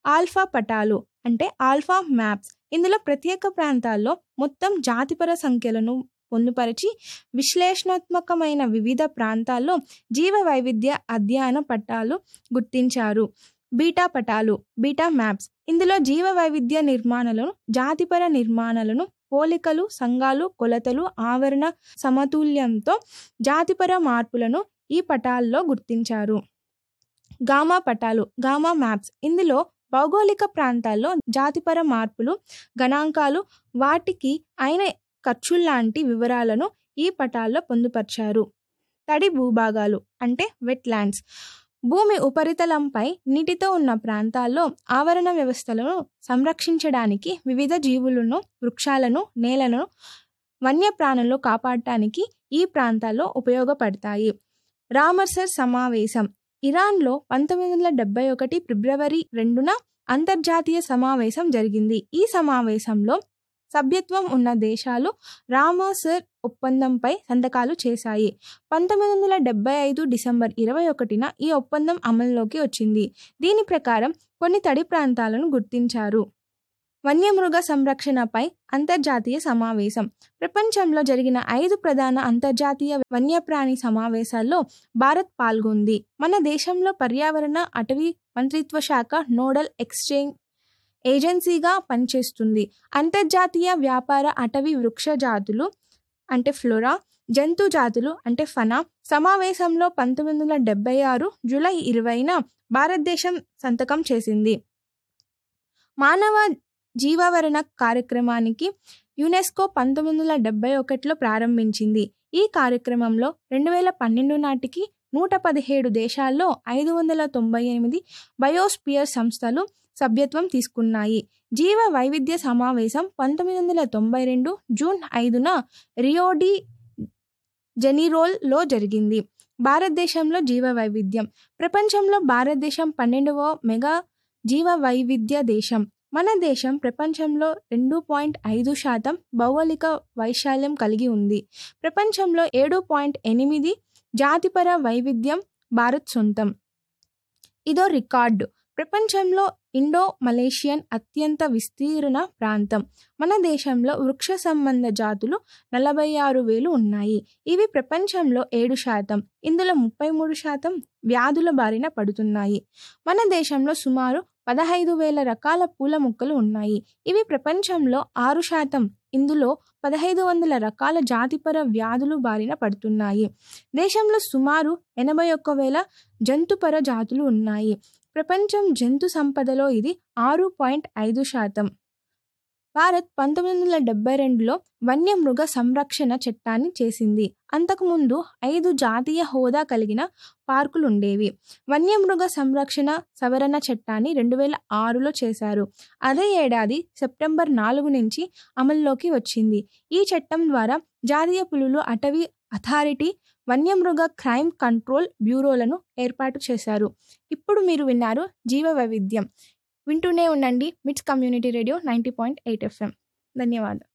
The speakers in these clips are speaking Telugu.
ఆల్ఫా పటాలు అంటే ఆల్ఫా మ్యాప్స్ ఇందులో ప్రత్యేక ప్రాంతాల్లో మొత్తం జాతిపర సంఖ్యలను పొందుపరిచి విశ్లేషణాత్మకమైన వివిధ ప్రాంతాల్లో జీవ వైవిధ్య అధ్యయన పట్టాలు గుర్తించారు బీటా పటాలు బీటా మ్యాప్స్ ఇందులో జీవ వైవిధ్య నిర్మాణాలను జాతిపర నిర్మాణాలను పోలికలు సంఘాలు కొలతలు ఆవరణ సమతుల్యంతో జాతిపర మార్పులను ఈ పటాల్లో గుర్తించారు గామా పటాలు గామా మ్యాప్స్ ఇందులో భౌగోళిక ప్రాంతాల్లో జాతిపర మార్పులు గణాంకాలు వాటికి అయిన ఖర్చుల్లాంటి వివరాలను ఈ పటాల్లో పొందుపరిచారు తడి భూభాగాలు అంటే వెట్లాండ్స్ భూమి ఉపరితలంపై నీటితో ఉన్న ప్రాంతాల్లో ఆవరణ వ్యవస్థలను సంరక్షించడానికి వివిధ జీవులను వృక్షాలను నేలను వన్యప్రాణులను కాపాడటానికి ఈ ప్రాంతాల్లో ఉపయోగపడతాయి రామర్సర్ సమావేశం ఇరాన్లో పంతొమ్మిది వందల డెబ్బై ఒకటి ఫిబ్రవరి రెండున అంతర్జాతీయ సమావేశం జరిగింది ఈ సమావేశంలో సభ్యత్వం ఉన్న దేశాలు రామసర్ ఒప్పందంపై సంతకాలు చేశాయి పంతొమ్మిది వందల డెబ్బై ఐదు డిసెంబర్ ఇరవై ఒకటిన ఈ ఒప్పందం అమల్లోకి వచ్చింది దీని ప్రకారం కొన్ని తడి ప్రాంతాలను గుర్తించారు వన్యమృగ సంరక్షణపై అంతర్జాతీయ సమావేశం ప్రపంచంలో జరిగిన ఐదు ప్రధాన అంతర్జాతీయ వన్యప్రాణి సమావేశాల్లో భారత్ పాల్గొంది మన దేశంలో పర్యావరణ అటవీ మంత్రిత్వ శాఖ నోడల్ ఎక్స్చేంజ్ ఏజెన్సీగా పనిచేస్తుంది అంతర్జాతీయ వ్యాపార అటవీ వృక్ష జాతులు అంటే ఫ్లోరా జంతు జాతులు అంటే ఫనా సమావేశంలో పంతొమ్మిది వందల డెబ్బై ఆరు జూలై ఇరవైన భారతదేశం సంతకం చేసింది మానవ జీవావరణ కార్యక్రమానికి యునెస్కో పంతొమ్మిది వందల డెబ్బై ఒకటిలో ప్రారంభించింది ఈ కార్యక్రమంలో రెండు వేల పన్నెండు నాటికి నూట పదిహేడు దేశాల్లో ఐదు వందల తొంభై ఎనిమిది బయోస్పియర్ సంస్థలు సభ్యత్వం తీసుకున్నాయి జీవ వైవిధ్య సమావేశం పంతొమ్మిది వందల తొంభై రెండు జూన్ ఐదున రియోడి జెనిరోల్లో జరిగింది భారతదేశంలో జీవ వైవిధ్యం ప్రపంచంలో భారతదేశం పన్నెండవ మెగా జీవ వైవిధ్య దేశం మన దేశం ప్రపంచంలో రెండు పాయింట్ ఐదు శాతం భౌగోళిక వైశాల్యం కలిగి ఉంది ప్రపంచంలో ఏడు పాయింట్ ఎనిమిది జాతిపర వైవిధ్యం భారత్ సొంతం ఇదో రికార్డు ప్రపంచంలో ఇండో మలేషియన్ అత్యంత విస్తీర్ణ ప్రాంతం మన దేశంలో వృక్ష సంబంధ జాతులు నలభై ఆరు వేలు ఉన్నాయి ఇవి ప్రపంచంలో ఏడు శాతం ఇందులో ముప్పై మూడు శాతం వ్యాధుల బారిన పడుతున్నాయి మన దేశంలో సుమారు పదహైదు వేల రకాల పూల మొక్కలు ఉన్నాయి ఇవి ప్రపంచంలో ఆరు శాతం ఇందులో పదహైదు వందల రకాల జాతిపర వ్యాధులు బారిన పడుతున్నాయి దేశంలో సుమారు ఎనభై ఒక్క వేల జంతుపర జాతులు ఉన్నాయి ప్రపంచం జంతు సంపదలో ఇది ఆరు పాయింట్ ఐదు శాతం భారత్ పంతొమ్మిది వందల డెబ్బై రెండులో వన్యమృగ సంరక్షణ చట్టాన్ని చేసింది అంతకుముందు ఐదు జాతీయ హోదా కలిగిన పార్కులు ఉండేవి వన్యమృగ సంరక్షణ సవరణ చట్టాన్ని రెండు వేల ఆరులో చేశారు అదే ఏడాది సెప్టెంబర్ నాలుగు నుంచి అమల్లోకి వచ్చింది ఈ చట్టం ద్వారా జాతీయ పులులు అటవీ అథారిటీ వన్యమృగ క్రైమ్ కంట్రోల్ బ్యూరోలను ఏర్పాటు చేశారు ఇప్పుడు మీరు విన్నారు జీవ వైవిధ్యం వింటూనే ఉండండి MITS community radio ninety point eight FM ధన్యవాదాలు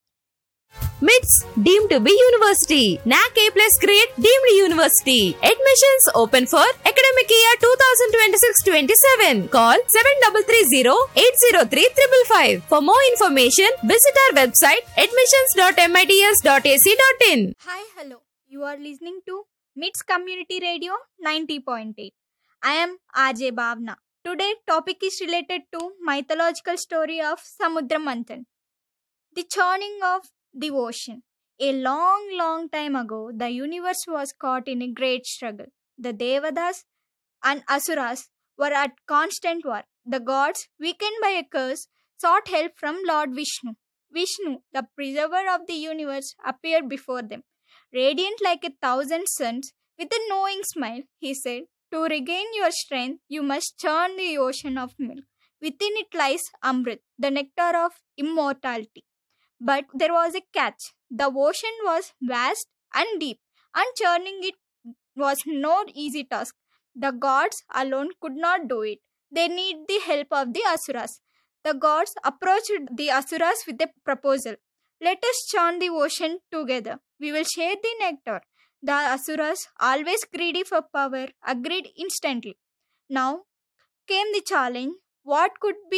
MITS deemed to be university NAAC A plus grade deemed university admissions open for academic year two thousand twenty six twenty seven call seven double three zero eight zero three triple five for more information visit our website admissions dot MITS dot AC dot in Hi, hello. You are listening to MITS Community Radio 90.8. I am RJ Bhavna. Today topic is related to mythological story of Samudra Manthan. The churning of the ocean. A long, long time ago, the universe was caught in a great struggle. The Devadas and Asuras were at constant war. The gods, weakened by a curse, sought help from Lord Vishnu. Vishnu, the preserver of the universe, appeared before them. Radiant like a thousand suns, with a knowing smile, he said, To regain your strength, you must churn the ocean of milk. Within it lies Amrit, the nectar of immortality. But there was a catch. The ocean was vast and deep, and churning it was no easy task. The gods alone could not do it. They need the help of the Asuras. The gods approached the Asuras with a proposal. Let us churn the ocean together. We will share the nectar. The Asuras, always greedy for power, agreed instantly. Now came the challenge what could be